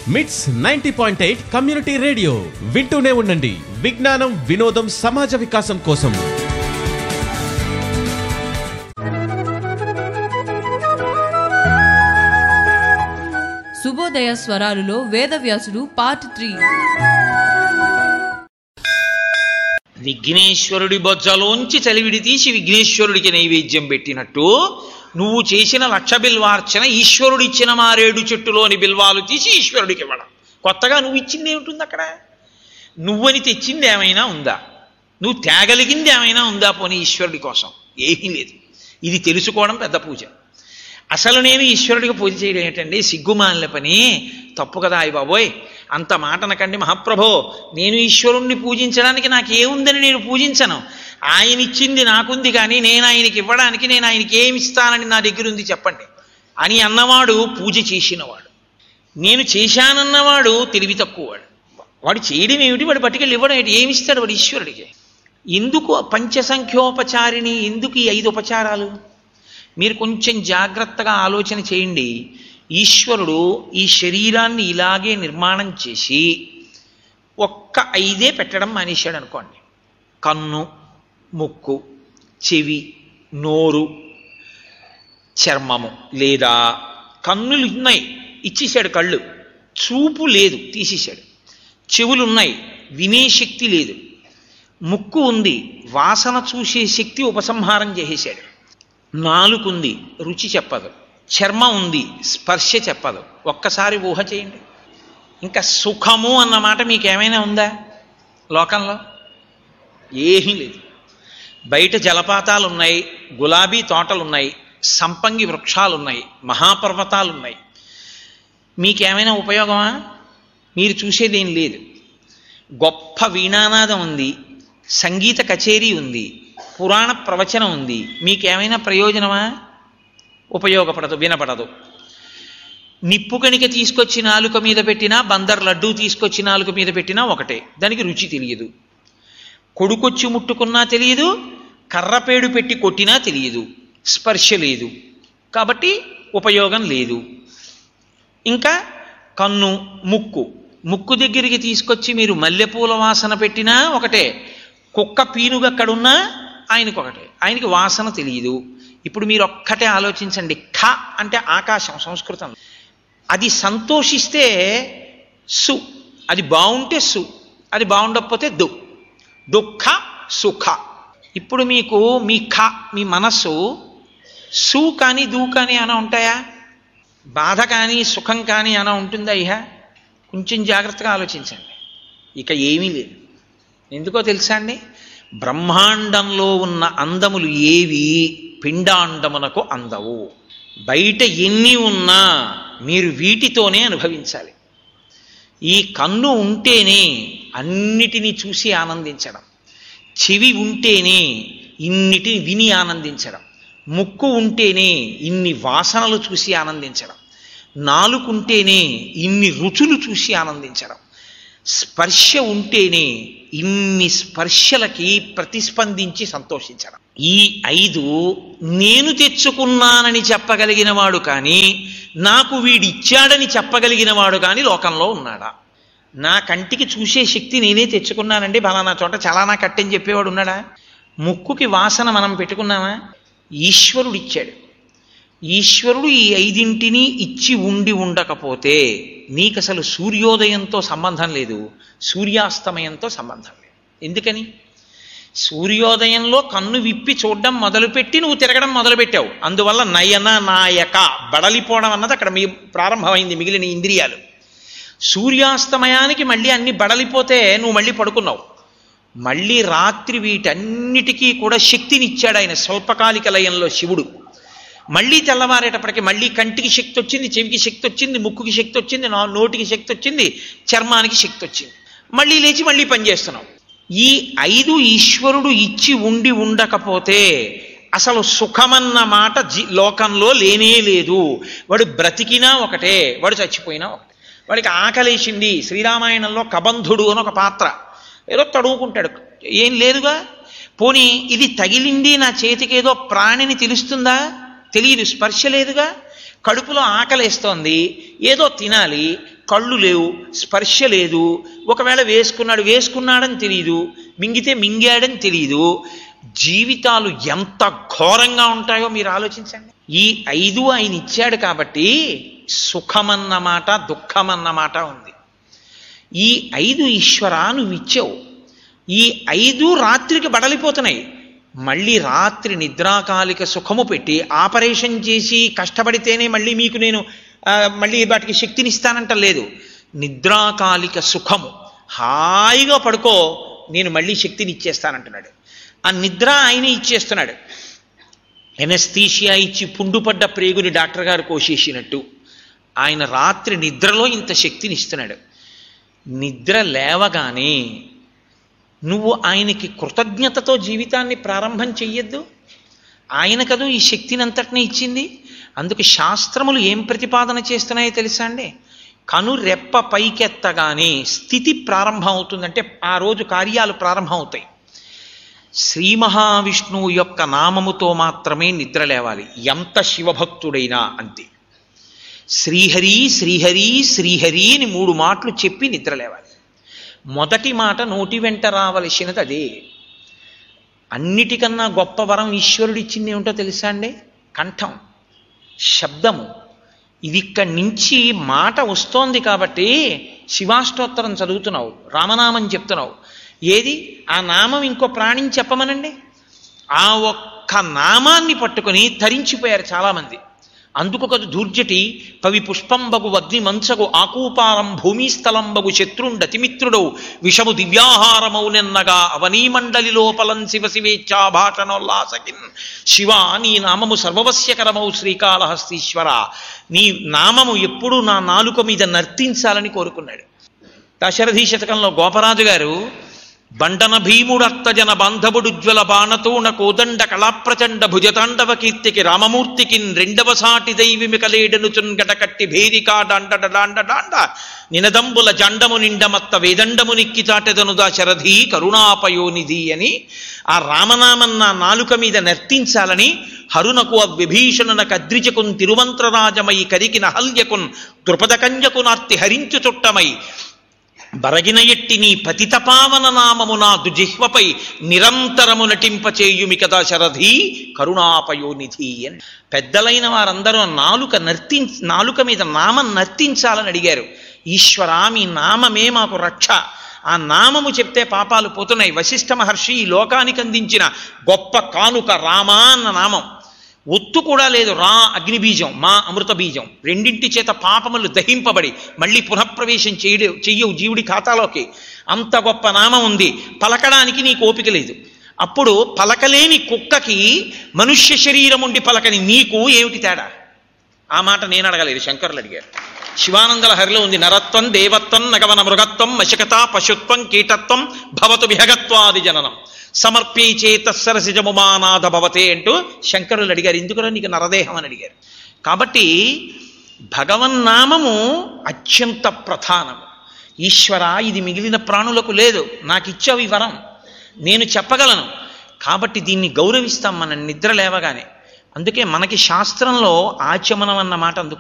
మిట్స్ ninety point eight community radio వింటూనే ఉండండి విజ్ఞానం వినోదం సమాజ వికాసం కోసం శుభోదయ స్వరాలులో వేదవ్యాసుడు పార్ట్ త్రీ విఘ్నేశ్వరుడి బొజ్జలోంచి చలివిడి తీసి విఘ్నేశ్వరుడికి నైవేద్యం పెట్టినట్టు నువ్వు చేసిన లక్ష బిల్వార్చన ఈశ్వరుడిచ్చిన మారేడు చెట్టులోని బిల్వాలు తీసి ఈశ్వరుడికి ఇవ్వడం కొత్తగా నువ్వు ఇచ్చింది ఏమిటి అక్కడ నువ్వని తెచ్చింది ఏమైనా ఉందా నువ్వు తేగలిగింది ఏమైనా ఉందా పోనీ ఈశ్వరుడి కోసం ఏమీ లేదు ఇది తెలుసుకోవడం పెద్ద పూజ అసలు నేను ఈశ్వరుడికి పూజ చేయడం ఏంటండి సిగ్గుమాలిన పని తప్పు కదా అయ్య బాబోయ్ అంత మాట అనకండి మహాప్రభో నేను ఈశ్వరుణ్ణి పూజించడానికి నాకు ఏముందని నేను పూజించను ఆయన ఇచ్చింది నాకుంది కానీ నేను ఆయనకి ఇవ్వడానికి నేను ఆయనకి ఏమి ఇస్తానని నా దగ్గర ఉంది చెప్పండి అని అన్నవాడు పూజ చేసినవాడు నేను చేశానన్నవాడు తెలివి తక్కువవాడు వాడు చేయడం ఏమిటి వాడు పట్టుకెళ్ళి ఇవ్వడం ఏంటి ఏమి ఇస్తాడు వాడు ఈశ్వరుడికి ఎందుకు పంచసంఖ్యోపచారిణి ఎందుకు ఈ ఐదు ఉపచారాలు మీరు కొంచెం జాగ్రత్తగా ఆలోచన చేయండి ఈశ్వరుడు ఈ శరీరాన్ని ఇలాగే నిర్మాణం చేసి ఒక్క ఐదే పెట్టడం మానేశాడు అనుకోండి కన్ను ముక్కు చెవి నోరు చర్మము లేదా కన్నులు ఉన్నాయి ఇచ్చేశాడు కళ్ళు చూపు లేదు తీసేశాడు చెవులు ఉన్నాయి వినే శక్తి లేదు ముక్కు ఉంది వాసన చూసే శక్తి ఉపసంహారం చేసేశాడు నాలుగుంది రుచి చెప్పదు చర్మం ఉంది స్పర్శ చెప్పదు ఒక్కసారి ఊహ చేయండి ఇంకా సుఖము అన్న మాట మీకు ఏమైనా ఉందా లోకంలో ఏమీ లేదు బయట జలపాతాలు ఉన్నాయి గులాబీ తోటలు ఉన్నాయి సంపంగి వృక్షాలు ఉన్నాయి మహాపర్వతాలు ఉన్నాయి మీకేమైనా ఉపయోగమా మీరు చూసేదేం లేదు గొప్ప వీణానాదం ఉంది సంగీత కచేరీ ఉంది పురాణ ప్రవచనం ఉంది మీకేమైనా ప్రయోజనమా ఉపయోగపడదు వినపడదు నిప్పు కణిక తీసుకొచ్చి నాలుక మీద పెట్టినా బందర్ లడ్డూ తీసుకొచ్చి నాలుక మీద పెట్టినా ఒకటే దానికి రుచి తెలియదు కొడుకొచ్చి ముట్టుకున్నా తెలియదు కర్రపేడు పెట్టి కొట్టినా తెలియదు స్పర్శ లేదు కాబట్టి ఉపయోగం లేదు ఇంకా కన్ను ముక్కు ముక్కు దగ్గరికి తీసుకొచ్చి మీరు మల్లెపూల వాసన పెట్టినా ఒకటే కుక్క పీనుగక్కడున్నా ఆయనకు ఒకటే ఆయనకి వాసన తెలియదు ఇప్పుడు మీరు ఒక్కటే ఆలోచించండి ఖ అంటే ఆకాశం సంస్కృతం అది సంతోషిస్తే సు అది బాగుంటే సు అది బాగుండకపోతే దు దుఃఖ సుఖ ఇప్పుడు మీకు మీ ఖ మీ మనస్సు సు కానీ దు కానీ అన ఉంటాయా బాధ కానీ సుఖం కానీ అన ఉంటుందా ఇహ కొంచెం జాగ్రత్తగా ఆలోచించండి ఇక ఏమీ లేదు ఎందుకో తెలుసా అండి బ్రహ్మాండంలో ఉన్న అందములు ఏవి పిండాండమునకు అందవు బయట ఎన్ని ఉన్నా మీరు వీటితోనే అనుభవించాలి ఈ కన్ను ఉంటేనే అన్నిటినీ చూసి ఆనందించడం చెవి ఉంటేనే ఇన్నిటిని విని ఆనందించడం ముక్కు ఉంటేనే ఇన్ని వాసనలు చూసి ఆనందించడం నాలుకుంటేనే ఇన్ని రుచులు చూసి ఆనందించడం స్పర్శ ఉంటేనే ఇన్ని స్పర్శలకి ప్రతిస్పందించి సంతోషించడం ఈ ఐదు నేను తెచ్చుకున్నానని చెప్పగలిగిన వాడు కానీ నాకు వీడిచ్చాడని చెప్పగలిగిన వాడు కానీ లోకంలో ఉన్నాడా నా కంటికి చూసే శక్తి నేనే తెచ్చుకున్నానండి బలానా చోట చలానా కట్టని చెప్పేవాడు ఉన్నాడా ముక్కుకి వాసన మనం పెట్టుకున్నామా ఈశ్వరుడు ఇచ్చాడు ఈశ్వరుడు ఈ ఐదింటిని ఇచ్చి ఉండి ఉండకపోతే నీకు అసలు సూర్యోదయంతో సంబంధం లేదు సూర్యాస్తమయంతో సంబంధం లేదు ఎందుకని సూర్యోదయంలో కన్ను విప్పి చూడడం మొదలుపెట్టి నువ్వు తిరగడం మొదలుపెట్టావు అందువల్ల నయన నాయక బడలిపోవడం అన్నది అక్కడ మీ ప్రారంభమైంది మిగిలిన ఇంద్రియాలు సూర్యాస్తమయానికి మళ్ళీ అన్ని బడలిపోతే నువ్వు మళ్ళీ పడుకున్నావు మళ్ళీ రాత్రి వీటన్నిటికీ కూడా శక్తినిచ్చాడు ఆయన స్వల్పకాలిక లయంలో శివుడు మళ్ళీ తెల్లవారేటప్పటికి మళ్ళీ కంటికి శక్తి వచ్చింది చెవికి శక్తి వచ్చింది ముక్కుకి శక్తి వచ్చింది నా నోటికి శక్తి వచ్చింది చర్మానికి శక్తి వచ్చింది మళ్ళీ లేచి మళ్ళీ పనిచేస్తున్నాం ఈ ఐదు ఈశ్వరుడు ఇచ్చి ఉండి ఉండకపోతే అసలు సుఖమన్న మాట జీ లోకంలో లేనే లేదు వాడు బ్రతికినా ఒకటే వాడు చచ్చిపోయినా ఒకటే వాడికి ఆకలేసింది శ్రీరామాయణంలో కబంధుడు అని ఒక పాత్ర ఏదో తడువుకుంటాడు ఏం లేదుగా పోనీ ఇది తగిలింది నా చేతికి ఏదో ప్రాణిని తెలుస్తుందా తెలియదు స్పర్శ లేదుగా కడుపులో ఆకలేస్తోంది ఏదో తినాలి కళ్ళు లేవు స్పర్శ లేదు ఒకవేళ వేసుకున్నాడు వేసుకున్నాడని తెలియదు మింగితే మింగాడని తెలియదు జీవితాలు ఎంత ఘోరంగా ఉంటాయో మీరు ఆలోచించండి ఈ ఐదు ఆయన ఇచ్చాడు కాబట్టి సుఖమన్న మాట దుఃఖమన్న మాట ఉంది ఈ ఐదు ఈశ్వర నువ్వు ఇచ్చావు ఈ ఐదు రాత్రికి బడలిపోతున్నాయి మళ్ళీ రాత్రి నిద్రాకాలిక సుఖము పెట్టి ఆపరేషన్ చేసి కష్టపడితేనే మళ్ళీ మీకు నేను ఆ, మళ్ళీ వాటికి శక్తినిస్తానంట లేదు నిద్రాకాలిక సుఖము హాయిగా పడుకో నేను మళ్ళీ శక్తిని ఇచ్చేస్తానంటున్నాడు ఆ నిద్ర ఆయన ఇచ్చేస్తున్నాడు ఎనస్థీషియా ఇచ్చి పుండుపడ్డ ప్రేగుని డాక్టర్ గారు కోసేసినట్టు ఆయన రాత్రి నిద్రలో ఇంత శక్తిని ఇస్తున్నాడు నిద్ర లేవగానే నువ్వు ఆయనకి కృతజ్ఞతతో జీవితాన్ని ప్రారంభం చెయ్యొద్దు ఆయన కదూ ఈ శక్తిని అంతటినీ ఇచ్చింది అందుకు శాస్త్రములు ఏం ప్రతిపాదన చేస్తున్నాయో తెలుసా అండి కను రెప్ప పైకెత్తగానే స్థితి ప్రారంభం అవుతుందంటే ఆ రోజు కార్యాలు ప్రారంభం అవుతాయి శ్రీ మహావిష్ణువు యొక్క నామముతో మాత్రమే నిద్ర లేవాలి ఎంత శివభక్తుడైనా అంతే శ్రీహరి శ్రీహరి శ్రీహరి అని మూడు మాటలు చెప్పి నిద్ర లేవాలి మొదటి మాట నోటి వెంట రావలసినది అదే అన్నిటికన్నా గొప్ప వరం ఈశ్వరుడు ఇచ్చింది ఏమిటో తెలుసా అండి కంఠం శబ్దము ఇది ఇక్కడి నుంచి మాట వస్తోంది కాబట్టి శివాష్టోత్తరం చదువుతున్నావు రామనామం చెప్తున్నావు ఏది ఆ నామం ఇంకో ప్రాణిని చెప్పమనండి ఆ ఒక్క నామాన్ని పట్టుకొని తరించిపోయారు చాలామంది అందుకు ఒక దూర్జటి పవి పుష్పంబగు వగ్ని మంచగు ఆకూపారం భూమిస్థలంబగు శత్రుండతిమిత్రుడౌ విషము దివ్యాహారమౌనెన్నగా అవనీమండలి లోపలం శివ శివేచ్ఛా భాషణోల్లాసకిన్ శివ నీ నామము సర్వవస్యకరమౌ శ్రీకాళహస్తీశ్వర నీ నామము ఎప్పుడూ నా నాలుక మీద నర్తించాలని కోరుకున్నాడు దశరథీ శతకంలో గోపరాజు గారు బండన భీముడత్తజన బాంధవుడుజ్వల బాణతోణ కోదండ కళాప్రచండ భుజతాండవ కీర్తికి రామమూర్తికి రెండవ సాటి దైవిమికలేడనుచున్ గడకట్టి భేదికా డాండ డాండ డాండ నినదంబుల జండము నిండమత్త వేదండము నిక్కి చాటెదను దాశరథి కరుణాపయోనిధి అని ఆ రామనామం నా నాలుక మీద నర్తించాలని హరునకు ఆ విభీషణన కద్రిచకున్ తిరువంత్రరాజమై కరికిన హల్యకున్ ద్రుపద కన్యకునార్తి హరించు చుట్టమై బరగిన ఎట్టి నీ పతితపావన నామము నా దుజిహ్వపై నిరంతరము నటింపచేయుమి కదా శరధి కరుణాపయోనిధి అని పెద్దలైన వారందరూ నాలుక నర్తిం నాలుక మీద నామం నర్తించాలని అడిగారు ఈశ్వర మీ నామమే మాకు రక్ష ఆ నామము చెప్తే పాపాలు పోతున్నాయి వశిష్ఠ మహర్షి ఈ లోకానికి అందించిన గొప్ప కానుక రామా అన్న నామం ఒత్తు కూడా లేదు రా అగ్నిబీజం మా అమృత బీజం రెండింటి చేత పాపములు దహింపబడి మళ్ళీ పునఃప్రవేశం చేయడు చెయ్యవు జీవుడి ఖాతాలోకి అంత గొప్ప నామం ఉంది పలకడానికి నీకు ఓపిక లేదు అప్పుడు పలకలేని కుక్కకి మనుష్య శరీరం ఉండి పలకని నీకు ఏమిటి తేడా ఆ మాట నేను అడగలేదు శంకరులు అడిగారు శివానందల హరిలో ఉంది నరత్వం దేవత్వం నగవన మృగత్వం మశకత పశుత్వం కీటత్వం భవతు విహగత్వాది జననం సమర్పీ చేతస్సరసిజముమానాథ భవతే అంటూ శంకరులు అడిగారు ఎందుకురా నీకు నరదేహం అని అడిగారు కాబట్టి భగవన్నామము అత్యంత ప్రధానము ఈశ్వర ఇది మిగిలిన ప్రాణులకు లేదు నాకు ఇచ్చావు ఈ వరం నేను చెప్పగలను కాబట్టి దీన్ని గౌరవిస్తాం మనం నిద్ర లేవగానే అందుకే మనకి శాస్త్రంలో ఆచమనం అన్న మాట అందుకు